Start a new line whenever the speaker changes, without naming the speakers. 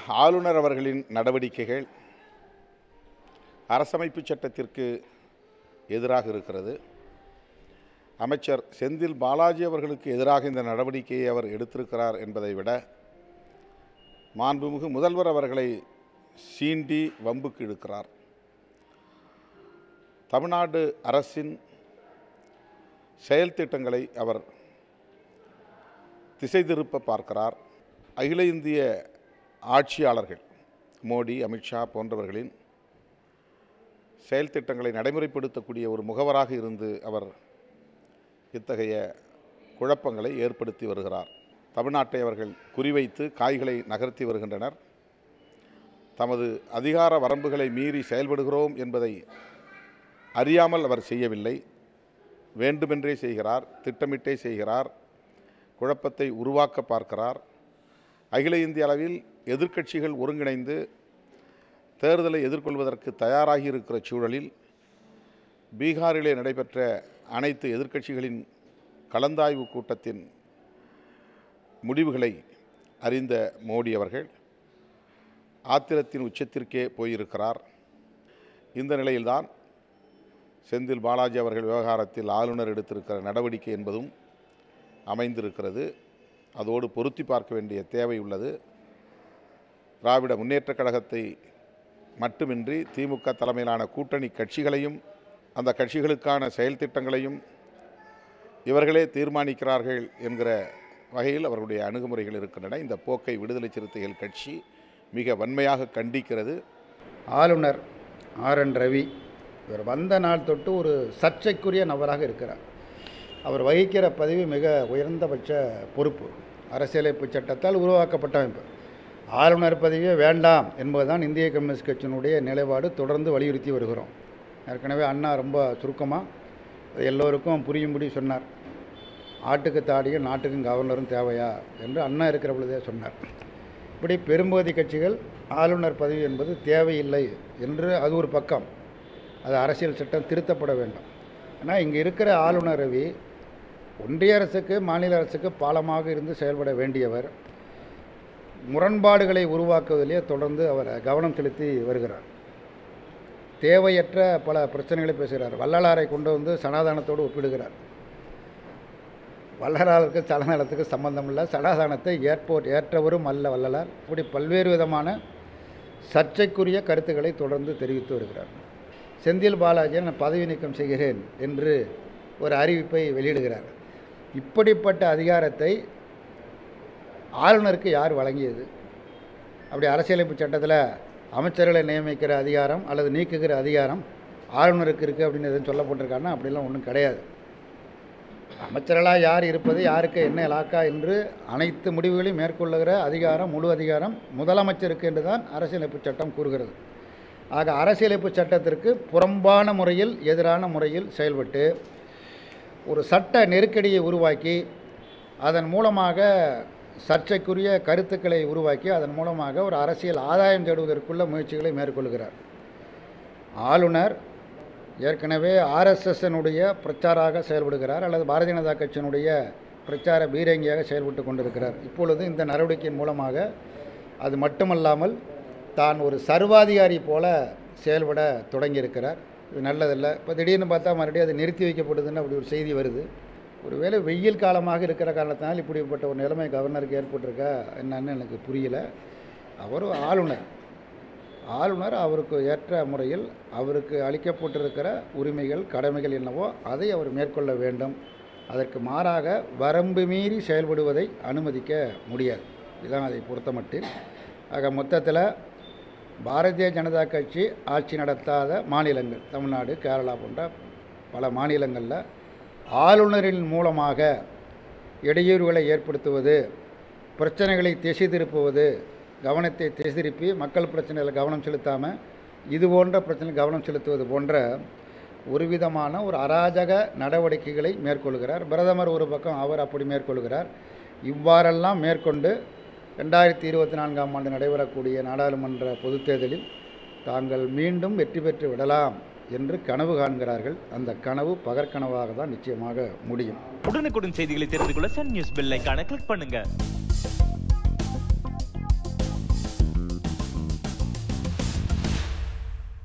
ஆளுநர் அவர்களின் நடவடிக்கைகள் அரசமைப்பு சட்டத்திற்கு எதிராக இருக்கிறது அமைச்சர் செந்தில் பாலாஜி அவர்களுக்கு எதிராக இந்த நடவடிக்கையை அவர் எடுத்திருக்கிறார் என்பதை விட மாண்புமிகு முதல்வர் அவர்களை சீண்டி வம்புக்கு இழுக்கிறார் தமிழ்நாடு அரசின் செயல் திட்டங்களை அவர் திசை திருப்ப பார்க்கிறார் அகில இந்திய ஆட்சியாளர்கள் மோடி அமித்ஷா போன்றவர்களின் செயல் திட்டங்களை நடைமுறைப்படுத்தக்கூடிய ஒரு முகவராக இருந்து அவர் இத்தகைய குழப்பங்களை ஏற்படுத்தி வருகிறார் தமிழ்நாட்டை அவர்கள் குறிவைத்து காய்களை நகர்த்தி வருகின்றனர் தமது அதிகார வரம்புகளை மீறி செயல்படுகிறோம் என்பதை அறியாமல் அவர் செய்யவில்லை வேண்டுமென்றே செய்கிறார் திட்டமிட்டே செய்கிறார் குழப்பத்தை உருவாக்க பார்க்கிறார் அகில இந்திய அளவில் எதிர்க்கட்சிகள் ஒருங்கிணைந்து தேர்தலை எதிர்கொள்வதற்கு தயாராகி இருக்கிற சூழலில் பீகாரிலே நடைபெற்ற அனைத்து எதிர்க்கட்சிகளின் கலந்தாய்வு கூட்டத்தின் முடிவுகளை அறிந்த மோடி அவர்கள் ஆத்திரத்தின் உச்சத்திற்கே போயிருக்கிறார் இந்த நிலையில்தான் செந்தில் பாலாஜி அவர்கள் விவகாரத்தில் ஆளுநர் எடுத்திருக்கிற நடவடிக்கை என்பதும் அமைந்திருக்கிறது அதோடு பொருத்தி பார்க்க வேண்டிய தேவை உள்ளது திராவிட முன்னேற்றக் கழகத்தை மட்டுமின்றி திமுக தலைமையிலான கூட்டணி கட்சிகளையும் அந்த கட்சிகளுக்கான செயல் திட்டங்களையும் இவர்களே தீர்மானிக்கிறார்கள் என்கிற வகையில் அவர்களுடைய அணுகுமுறைகள் இருக்கின்றன இந்த போக்கை விடுதலை சிறுத்தைகள் கட்சி மிக வன்மையாக கண்டிக்கிறது
ஆளுநர் ஆர் என் ரவி இவர் வந்த நாள் தொட்டு ஒரு சர்ச்சைக்குரிய நபராக இருக்கிறார் அவர் வகிக்கிற பதவி மிக உயர்ந்தபட்ச பொறுப்பு அரசியலமைப்பு சட்டத்தால் உருவாக்கப்பட்ட அமைப்பு ஆளுநர் பதவியே வேண்டாம் என்பதுதான் இந்திய கம்யூனிஸ்ட் கட்சியினுடைய நிலைப்பாடு தொடர்ந்து வலியுறுத்தி வருகிறோம் ஏற்கனவே அண்ணா ரொம்ப சுருக்கமாக எல்லோருக்கும் புரியும்படி சொன்னார் ஆட்டுக்கு தாடியும் நாட்டுக்கும் கவர்னரும் தேவையா என்று அண்ணா இருக்கிற பொழுதே சொன்னார் இப்படி பெரும்பகுதி கட்சிகள் ஆளுநர் பதவி என்பது தேவையில்லை என்று அது ஒரு பக்கம் அது அரசியல் சட்டம் திருத்தப்பட வேண்டும் ஆனால் இங்கே இருக்கிற ஆளுநர் ரவி ஒன்றிய அரசுக்கு மாநில அரசுக்கு பாலமாக இருந்து செயல்பட வேண்டியவர் முரண்பாடுகளை உருவாக்குவதிலே தொடர்ந்து அவர் கவனம் செலுத்தி வருகிறார் தேவையற்ற பல பிரச்சனைகளை பேசுகிறார் வள்ளலாரை கொண்டு வந்து சனாதானத்தோடு ஒப்பிடுகிறார் வள்ளலாருக்கு சலநலத்துக்கு சம்பந்தம் இல்லை சனாதானத்தை ஏற்போர் ஏற்றவரும் அல்ல வள்ளலார் இப்படி பல்வேறு விதமான சர்ச்சைக்குரிய கருத்துக்களை தொடர்ந்து தெரிவித்து வருகிறார் செந்தில் பாலாஜியை நான் பதவி நீக்கம் செய்கிறேன் என்று ஒரு அறிவிப்பை வெளியிடுகிறார் இப்படிப்பட்ட அதிகாரத்தை ஆளுநருக்கு யார் வழங்கியது அப்படி அரசியலமைப்பு சட்டத்தில் அமைச்சர்களை நியமிக்கிற அதிகாரம் அல்லது நீக்குகிற அதிகாரம் ஆளுநருக்கு இருக்குது அப்படின்னு எதுவும் சொல்லப்பட்டிருக்காருன்னா அப்படிலாம் ஒன்றும் கிடையாது அமைச்சர்களாக யார் இருப்பது யாருக்கு என்ன இலாக்கா என்று அனைத்து முடிவுகளையும் மேற்கொள்ளுகிற அதிகாரம் முழு அதிகாரம் முதலமைச்சருக்கு என்று தான் அரசியலமைப்பு சட்டம் கூறுகிறது ஆக அரசியலமைப்பு சட்டத்திற்கு புறம்பான முறையில் எதிரான முறையில் செயல்பட்டு ஒரு சட்ட நெருக்கடியை உருவாக்கி அதன் மூலமாக சர்ச்சைக்குரிய கருத்துக்களை உருவாக்கி அதன் மூலமாக ஒரு அரசியல் ஆதாயம் தேடுவதற்குள்ள முயற்சிகளை மேற்கொள்கிறார் ஆளுநர் ஏற்கனவே ஆர்எஸ்எஸ்னுடைய பிரச்சாராக செயல்படுகிறார் அல்லது பாரதிய ஜனதா கட்சியினுடைய பிரச்சார பீரங்கியாக செயல்பட்டு கொண்டிருக்கிறார் இப்பொழுது இந்த நடவடிக்கையின் மூலமாக அது மட்டுமல்லாமல் தான் ஒரு சர்வாதிகாரி போல செயல்பட தொடங்கியிருக்கிறார் இது நல்லதில்லை இப்போ திடீர்னு பார்த்தா மறுபடியும் அது நிறுத்தி வைக்கப்படுதுன்னு அப்படி ஒரு செய்தி வருது ஒருவேளை வெயில் காலமாக இருக்கிற காரணத்தினால் இப்படிப்பட்ட ஒரு நிலைமை கவர்னருக்கு ஏற்பட்டிருக்கா என்னன்னு எனக்கு புரியல அவர் ஆளுநர் ஆளுநர் அவருக்கு ஏற்ற முறையில் அவருக்கு அளிக்கப்பட்டிருக்கிற உரிமைகள் கடமைகள் என்னவோ அதை அவர் மேற்கொள்ள வேண்டும் அதற்கு மாறாக வரம்பு மீறி செயல்படுவதை அனுமதிக்க முடியாது இதுதான் அதை பொறுத்தமட்டில் ஆக மொத்தத்தில் பாரதிய ஜனதா கட்சி ஆட்சி நடத்தாத மாநிலங்கள் தமிழ்நாடு கேரளா போன்ற பல மாநிலங்களில் ஆளுநரின் மூலமாக இடையூறுகளை ஏற்படுத்துவது பிரச்சனைகளை திசை திருப்புவது கவனத்தை திசை திருப்பி மக்கள் பிரச்சனையில் கவனம் செலுத்தாமல் இது போன்ற பிரச்சனை கவனம் செலுத்துவது போன்ற ஒரு விதமான ஒரு அராஜக நடவடிக்கைகளை மேற்கொள்கிறார் பிரதமர் ஒரு பக்கம் அவர் அப்படி மேற்கொள்கிறார் இவ்வாறெல்லாம் மேற்கொண்டு ரெண்டாயிரத்தி இருபத்தி நான்காம் ஆண்டு நடைபெறக்கூடிய நாடாளுமன்ற பொதுத் தேர்தலில் தாங்கள் மீண்டும் வெற்றி பெற்று விடலாம் என்று கனவு காண்கிறார்கள் அந்த கனவு பகற்கனவாக தான் நிச்சயமாக முடியும்
உடனுக்குடன் செய்திகளை தெரிந்து கொள்ள சன் நியூஸ் பெல் ஐகானை கிளிக் பண்ணுங்க